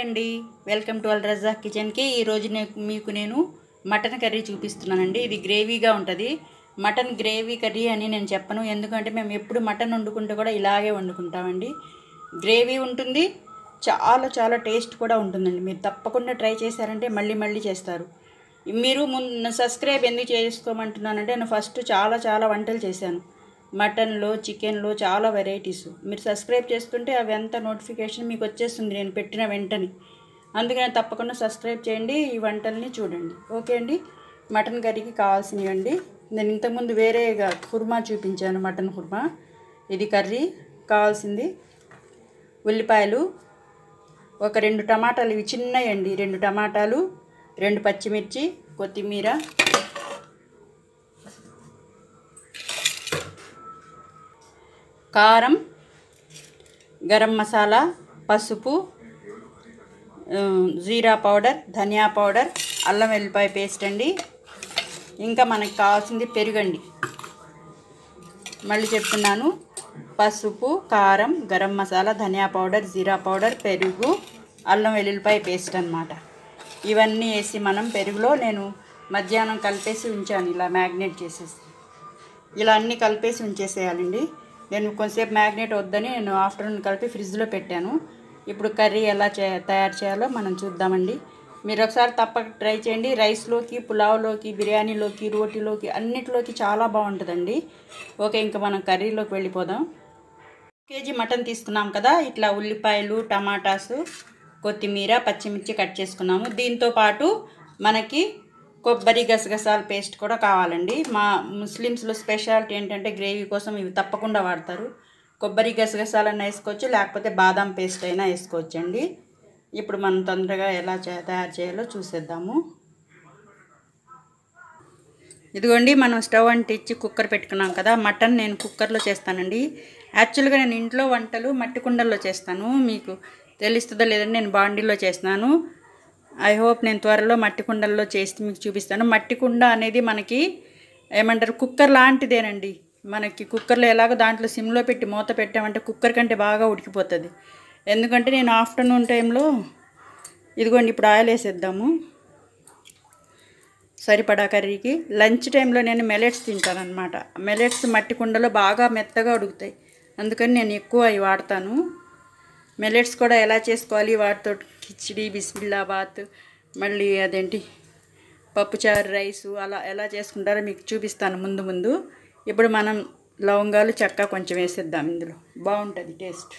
అండి welcome to అల్ రజా కిచెన్కి ఈరోజు నే మీకు నేను మటన్ కర్రీ చూపిస్తున్నానండి ఇది గ్రేవీగా ఉంటుంది మటన్ గ్రేవీ కర్రీ అని నేను చెప్పను ఎందుకంటే మేము ఎప్పుడు మటన్ వండుకుంటే కూడా ఇలాగే వండుకుంటామండి గ్రేవీ ఉంటుంది చాలా చాలా టేస్ట్ కూడా ఉంటుందండి మీరు తప్పకుండా ట్రై చేశారంటే మళ్ళీ మళ్ళీ చేస్తారు మీరు ముందు సబ్స్క్రైబ్ ఎందుకు చేసుకోమంటున్నానంటే నేను ఫస్ట్ చాలా చాలా వంటలు చేశాను మటన్లో చికెన్లో చాలా వెరైటీస్ మీరు సబ్స్క్రైబ్ చేస్తుంటే అవి అంత నోటిఫికేషన్ మీకు వచ్చేస్తుంది నేను పెట్టిన వెంటనే అందుకని తప్పకుండా సబ్స్క్రైబ్ చేయండి ఈ వంటల్ని చూడండి ఓకే అండి మటన్ కర్రీకి కావాల్సినవి అండి నేను ఇంతకుముందు వేరేగా కుర్మా చూపించాను మటన్ కుర్మా ఇది కర్రీ కావాల్సింది ఉల్లిపాయలు ఒక రెండు టమాటాలు ఇవి చిన్నవి అండి రెండు టమాటాలు రెండు పచ్చిమిర్చి కొత్తిమీర కారం గరం మసాలా పసుపు ఆ, జీరా పౌడర్ ధనియా పౌడర్ అల్లం వెల్లిపాయ పేస్ట్ అండి ఇంకా మనకి కావాల్సింది పెరుగండి మళ్ళీ చెప్తున్నాను పసుపు కారం గరం మసాలా ధనియా పౌడర్ జీరా పౌడర్ పెరుగు అల్లం వెల్లుల్లిపాయ పేస్ట్ అన్నమాట ఇవన్నీ వేసి మనం పెరుగులో నేను మధ్యాహ్నం కలిపేసి ఉంచాను ఇలా మ్యాగ్నేట్ చేసేసి ఇలా అన్నీ కలిపేసి ఉంచేసేయాలండి నేను కొంతసేపు మ్యాగ్నేట్ వద్దని నేను ఆఫ్టర్నూన్ కలిపి ఫ్రిడ్జ్లో పెట్టాను ఇప్పుడు కర్రీ ఎలా చే తయారు చేయాలో మనం చూద్దామండి మీరు ఒకసారి తప్పక ట్రై చేయండి రైస్లోకి పులావ్లోకి బిర్యానీలోకి రోటీలోకి అన్నిటిలోకి చాలా బాగుంటుందండి ఓకే ఇంకా మనం కర్రీలోకి వెళ్ళిపోదాం కేజీ మటన్ తీసుకున్నాం కదా ఇట్లా ఉల్లిపాయలు టమాటాసు కొత్తిమీర పచ్చిమిర్చి కట్ చేసుకున్నాము దీంతో పాటు మనకి కొబ్బరి గసగసాల పేస్ట్ కూడా కావాలండి మా ముస్లిమ్స్లో స్పెషాలిటీ ఏంటంటే గ్రేవీ కోసం ఇవి తప్పకుండా వాడతారు కొబ్బరి గసగసాలన్నా వేసుకోవచ్చు లేకపోతే బాదం పేస్ట్ అయినా వేసుకోవచ్చు అండి ఇప్పుడు మనం తొందరగా ఎలా చే తయారు చేయాలో చూసేద్దాము ఇదిగోండి మనం స్టవ్ అంటించి కుక్కర్ పెట్టుకున్నాం కదా మటన్ నేను కుక్కర్లో చేస్తానండి యాక్చువల్గా నేను ఇంట్లో వంటలు మట్టి కుండల్లో చేస్తాను మీకు తెలుస్తుందో లేదంటే నేను బాండీలో చేస్తున్నాను ఐ హోప్ నేను త్వరలో మట్టి కుండల్లో చేసి మీకు చూపిస్తాను మట్టి కుండ అనేది మనకి ఏమంటారు కుక్కర్ లాంటిదేనండి మనకి కుక్కర్లో ఎలాగో దాంట్లో సిమ్లో పెట్టి మూత పెట్టామంటే కుక్కర్ కంటే బాగా ఉడికిపోతుంది ఎందుకంటే నేను ఆఫ్టర్నూన్ టైంలో ఇదిగోండి ఇప్పుడు ఆయిల్ వేసేద్దాము సరిపడా కర్రీకి లంచ్ టైంలో నేను మెలెట్స్ తింటాను అనమాట మెలెట్స్ మట్టి కుండలో బాగా మెత్తగా ఉడుకుతాయి అందుకని నేను ఎక్కువ అవి వాడతాను మెలెట్స్ కూడా ఎలా చేసుకోవాలి వాటితో కిచిడి బిస్మిల్లాబాత్ మళ్ళీ అదేంటి పప్పుచారు రైసు అలా ఎలా చేసుకుంటారో మీకు చూపిస్తాను ముందు ముందు ఇప్పుడు మనం లవంగాలు చెక్క కొంచెం వేసేద్దాం ఇందులో బాగుంటుంది టేస్ట్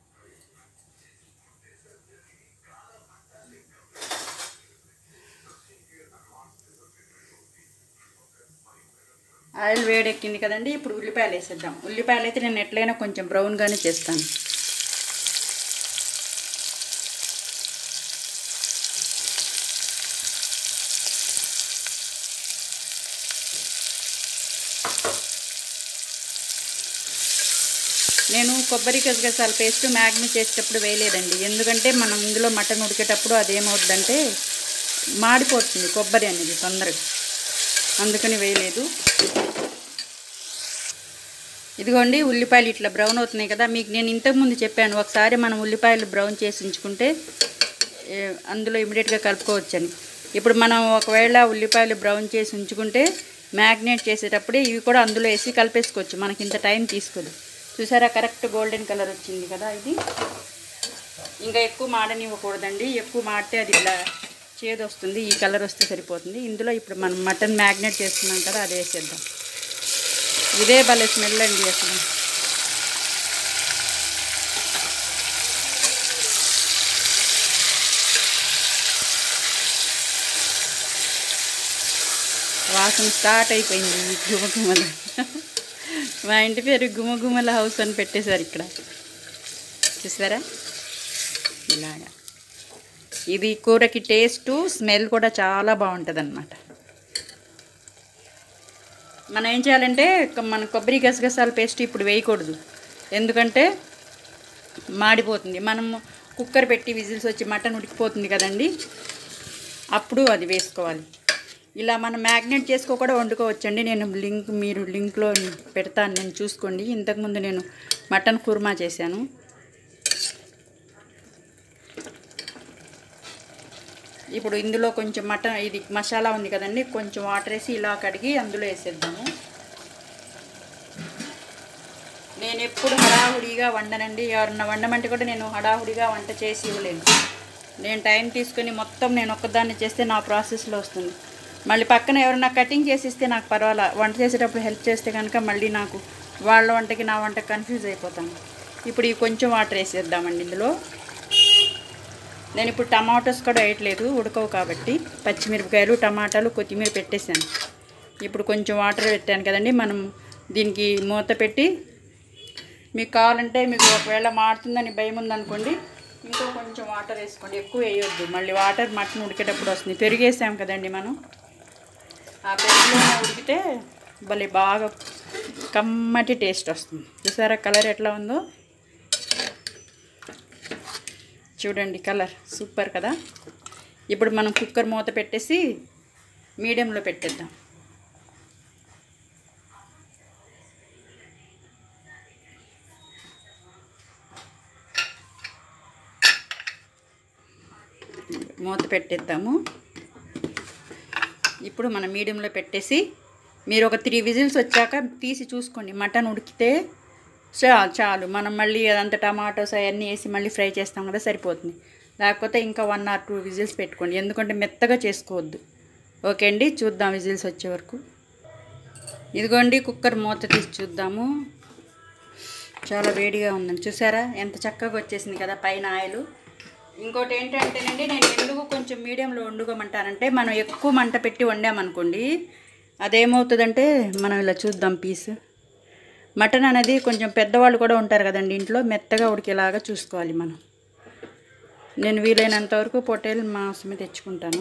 ఆయిల్ వేడెక్కింది కదండి ఇప్పుడు ఉల్లిపాయలు వేసేద్దాం ఉల్లిపాయలు అయితే నేను ఎట్లయినా కొంచెం బ్రౌన్గానే చేస్తాను నేను కొబ్బరి గసగసాల పేస్ట్ మ్యాగ్నెట్ చేసేటప్పుడు వేయలేదండి ఎందుకంటే మనం ఇందులో మటన్ ఉడికేటప్పుడు అదేమవుద్దంటే మాడిపోతుంది కొబ్బరి అనేది తొందరగా అందుకని వేయలేదు ఇదిగోండి ఉల్లిపాయలు ఇట్లా బ్రౌన్ అవుతున్నాయి కదా మీకు నేను ఇంతకుముందు చెప్పాను ఒకసారి మనం ఉల్లిపాయలు బ్రౌన్ చేసి ఉంచుకుంటే ఏ, అందులో ఇమీడియట్గా కలుపుకోవచ్చని ఇప్పుడు మనం ఒకవేళ ఉల్లిపాయలు బ్రౌన్ చేసి ఉంచుకుంటే మ్యాగ్నేట్ చేసేటప్పుడే ఇవి కూడా అందులో వేసి కలిపేసుకోవచ్చు మనకి ఇంత టైం తీసుకోదు చూసారా కరెక్ట్ గోల్డెన్ కలర్ వచ్చింది కదా ఇది ఇంకా ఎక్కువ మాడనివ్వకూడదండి ఎక్కువ మాడితే అది ఇలా చేదు వస్తుంది ఈ కలర్ వస్తే సరిపోతుంది ఇందులో ఇప్పుడు మనం మటన్ మ్యాగ్నేట్ చేసుకున్నాం కదా అది వేసేద్దాం ఇదే భలే స్మెల్ అండి అసలు వాసన స్టార్ట్ అయిపోయింది ఈ గుమగుమల మా ఇంటి పేరు గుమగుమల హౌస్ అని పెట్టేశారు ఇక్కడ చూసారా ఇలాగా ఇది కూరకి టేస్ట్ స్మెల్ కూడా చాలా బాగుంటుంది అనమాట మనం ఏం చేయాలంటే కొ- మన కొబ్బరి గసగసాల పేస్ట్ ఇప్పుడు వేయకూడదు ఎందుకంటే మాడిపోతుంది మనం కుక్కర్ పెట్టి విజిల్స్ వచ్చి మటన్ ఉడికిపోతుంది కదండి అప్పుడు అది వేసుకోవాలి ఇలా మనం మ్యాగ్నేట్ చేసుకో కూడా వండుకోవచ్చండి నేను లింక్ మీరు లింక్లో పెడతాను నేను చూసుకోండి ఇంతకుముందు నేను మటన్ కుర్మా చేశాను ఇప్పుడు ఇందులో కొంచెం మటన్ ఇది మసాలా ఉంది కదండి కొంచెం వాటర్ వేసి ఇలా కడిగి అందులో వేసేద్దాము నేను ఎప్పుడు హడావుడిగా వండనండి ఎవరన్నా వండమంటే కూడా నేను హడావుడిగా వంట చేసి ఇవ్వలేను నేను టైం తీసుకొని మొత్తం నేను ఒక్కదాన్ని చేస్తే నా ప్రాసెస్లో వస్తుంది మళ్ళీ పక్కన ఎవరన్నా కటింగ్ చేసి ఇస్తే నాకు పర్వాలా వంట చేసేటప్పుడు హెల్ప్ చేస్తే కనుక మళ్ళీ నాకు వాళ్ళ వంటకి నా వంట కన్ఫ్యూజ్ అయిపోతాను ఇప్పుడు ఈ కొంచెం వాటర్ వేసేద్దామండి ఇందులో నేను ఇప్పుడు టమాటోస్ కూడా వేయట్లేదు ఉడకవు కాబట్టి పచ్చిమిరపకాయలు టమాటాలు కొత్తిమీర పెట్టేశాను ఇప్పుడు కొంచెం వాటర్ పెట్టాను కదండి మనం దీనికి మూత పెట్టి మీకు కావాలంటే మీకు ఒకవేళ మారుతుందని భయం ఉందనుకోండి ఇంకో కొంచెం వాటర్ వేసుకోండి ఎక్కువ వేయొద్దు మళ్ళీ వాటర్ మటన్ ఉడికేటప్పుడు వస్తుంది పెరిగేసాం కదండి మనం ఆ పెరుగులో ఉడికితే భలే బాగా కమ్మటి టేస్ట్ వస్తుంది చూసారా కలర్ ఎట్లా ఉందో చూడండి కలర్ సూపర్ కదా ఇప్పుడు మనం కుక్కర్ మూత పెట్టేసి మీడియంలో పెట్టేద్దాం మూత పెట్టేద్దాము ఇప్పుడు మనం మీడియంలో పెట్టేసి మీరు ఒక త్రీ విజిల్స్ వచ్చాక తీసి చూసుకోండి మటన్ ఉడికితే చాలు చాలు మనం మళ్ళీ అదంతా టమాటోస్ అవన్నీ వేసి మళ్ళీ ఫ్రై చేస్తాం కదా సరిపోతుంది లేకపోతే ఇంకా వన్ ఆర్ టూ విజిల్స్ పెట్టుకోండి ఎందుకంటే మెత్తగా చేసుకోవద్దు ఓకే అండి చూద్దాం విజిల్స్ వచ్చే వరకు ఇదిగోండి కుక్కర్ మూత తీసి చూద్దాము చాలా వేడిగా ఉందండి చూసారా ఎంత చక్కగా వచ్చేసింది కదా పైన ఆయిల్ ఇంకోటి ఏంటంటేనండి నేను ఎందుకు కొంచెం మీడియంలో వండుకోమంటానంటే మనం ఎక్కువ మంట పెట్టి వండామనుకోండి అదేమవుతుందంటే మనం ఇలా చూద్దాం పీస్ మటన్ అనేది కొంచెం పెద్దవాళ్ళు కూడా ఉంటారు కదండి ఇంట్లో మెత్తగా ఉడికేలాగా చూసుకోవాలి మనం నేను వీలైనంత వరకు పొటేల్ మాంసమే తెచ్చుకుంటాను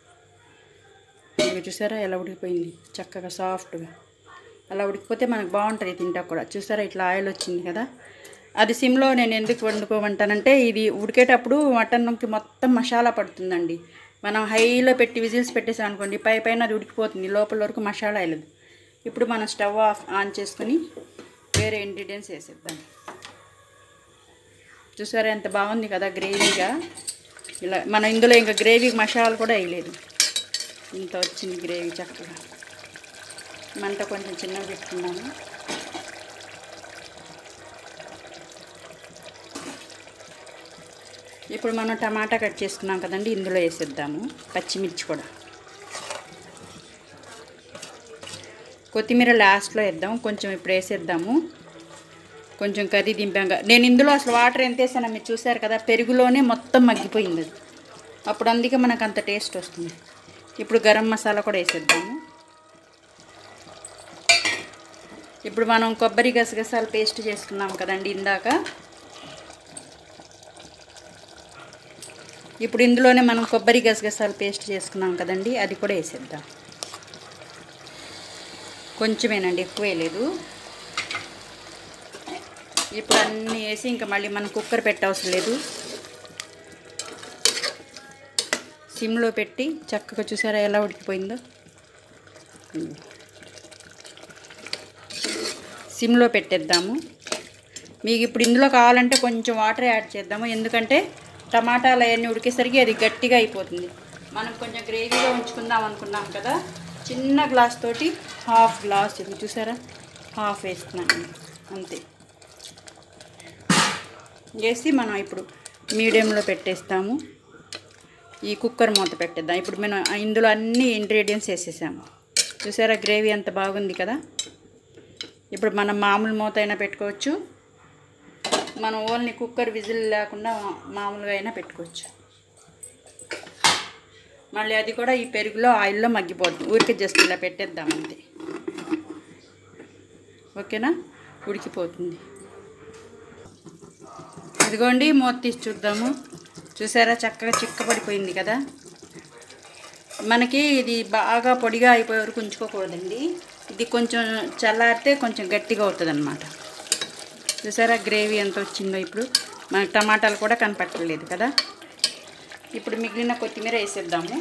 మీరు చూసారా ఎలా ఉడికిపోయింది చక్కగా సాఫ్ట్గా అలా ఉడికిపోతే మనకు బాగుంటుంది తింటా కూడా చూసారా ఇట్లా ఆయిల్ వచ్చింది కదా అది సిమ్లో నేను ఎందుకు వండుకోమంటానంటే ఇది ఉడికేటప్పుడు మటన్కి మొత్తం మసాలా పడుతుందండి మనం హైలో పెట్టి విజిల్స్ పెట్టేసాం అనుకోండి పై పైన అది ఉడికిపోతుంది లోపల వరకు మసాలా వెళ్ళదు ఇప్పుడు మనం స్టవ్ ఆఫ్ ఆన్ చేసుకొని వేరే ఇంగ్రీడియంట్స్ వేసేద్దాం చూసారా ఎంత బాగుంది కదా గ్రేవీగా ఇలా మనం ఇందులో ఇంకా గ్రేవీ మసాలా కూడా వేయలేదు ఇంత వచ్చింది గ్రేవీ చక్కగా మంట కొంచెం చిన్నగా పెట్టుకున్నాము ఇప్పుడు మనం టమాటా కట్ చేసుకున్నాం కదండి ఇందులో వేసేద్దాము పచ్చిమిర్చి కూడా కొత్తిమీర లాస్ట్లో వేద్దాం కొంచెం ఇప్పుడు వేసేద్దాము కొంచెం కర్రీ దింపాక నేను ఇందులో అసలు వాటర్ ఎంత వేసానో మీరు చూసారు కదా పెరుగులోనే మొత్తం మగ్గిపోయింది అది అప్పుడు అందుకే మనకు అంత టేస్ట్ వస్తుంది ఇప్పుడు గరం మసాలా కూడా వేసేద్దాము ఇప్పుడు మనం కొబ్బరి గసగసాలు పేస్ట్ చేసుకున్నాం కదండి ఇందాక ఇప్పుడు ఇందులోనే మనం కొబ్బరి గసగసాలు పేస్ట్ చేసుకున్నాం కదండి అది కూడా వేసేద్దాం కొంచెమేనండి ఎక్కువ వేయలేదు ఇప్పుడు అన్నీ వేసి ఇంకా మళ్ళీ మనం కుక్కర్ పెట్టవసరం లేదు సిమ్లో పెట్టి చక్కగా చూసారా ఎలా ఉడికిపోయిందో సిమ్లో పెట్టేద్దాము మీకు ఇప్పుడు ఇందులో కావాలంటే కొంచెం వాటర్ యాడ్ చేద్దాము ఎందుకంటే టమాటాలు అవన్నీ ఉడికేసరికి అది గట్టిగా అయిపోతుంది మనం కొంచెం గ్రేవీగా ఉంచుకుందాం అనుకున్నాం కదా చిన్న గ్లాస్ తోటి హాఫ్ గ్లాస్ ఇది చూసారా హాఫ్ వేస్తున్నాను అంతే వేసి మనం ఇప్పుడు మీడియంలో పెట్టేస్తాము ఈ కుక్కర్ మూత పెట్టేద్దాం ఇప్పుడు మనం ఇందులో అన్ని ఇంగ్రీడియంట్స్ వేసేసాము చూసారా గ్రేవీ ఎంత బాగుంది కదా ఇప్పుడు మనం మామూలు మూత అయినా పెట్టుకోవచ్చు మనం ఓన్లీ కుక్కర్ విజిల్ లేకుండా మామూలుగా అయినా పెట్టుకోవచ్చు మళ్ళీ అది కూడా ఈ పెరుగులో ఆయిల్లో మగ్గిపోద్ది ఊరికే జస్ట్ ఇలా పెట్టేద్దాం అంతే ఓకేనా ఉడికిపోతుంది ఇదిగోండి మూత తీసి చూద్దాము చూసారా చక్కగా చిక్కబడిపోయింది కదా మనకి ఇది బాగా పొడిగా అయిపోయే వరకు ఉంచుకోకూడదండి ఇది కొంచెం చల్లారితే కొంచెం గట్టిగా అవుతుంది అనమాట చూసారా గ్రేవీ ఎంత వచ్చిందో ఇప్పుడు మనకి టమాటాలు కూడా కనపట్టలేదు కదా ఇప్పుడు మిగిలిన కొత్తిమీర వేసేద్దాము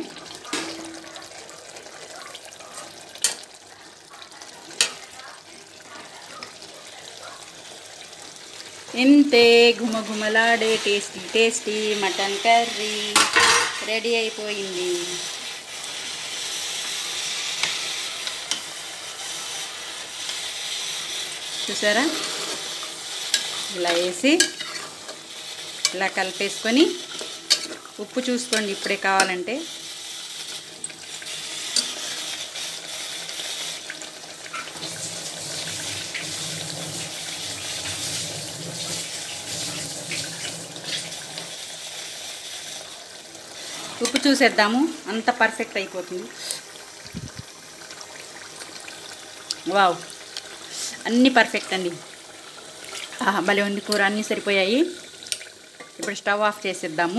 ఇంతే ఘుమఘుమలాడే tasty tasty mutton curry ready అయిపోయింది చూసారా ఇలా వేసి ఇలా కలిపేసుకొని ఉప్పు చూసుకోండి ఇప్పుడే కావాలంటే ఉప్పు చూసేద్దాము అంత పర్ఫెక్ట్ అయిపోతుంది వావ్ అన్నీ పర్ఫెక్ట్ అండి ఆహా, భలే ఉంది కూర అన్నీ సరిపోయాయి ఇప్పుడు స్టవ్ ఆఫ్ చేసేద్దాము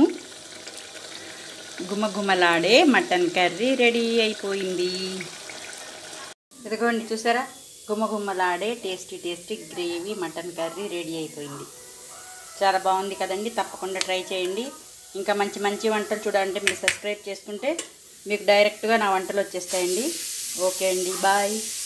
గుమగుమలాడే మటన్ కర్రీ రెడీ అయిపోయింది ఇదిగోండి చూసారా గుమగుమలాడే tasty tasty gravy mutton curry ready అయిపోయింది చాలా బాగుంది కదండి తప్పకుండా ట్రై చేయండి ఇంకా మంచి మంచి వంటలు చూడాలంటే మీరు సబ్స్క్రైబ్ చేసుకుంటే మీకు డైరెక్ట్గా నా వంటలు వచ్చేస్తాయండి ఓకే అండి బాయ్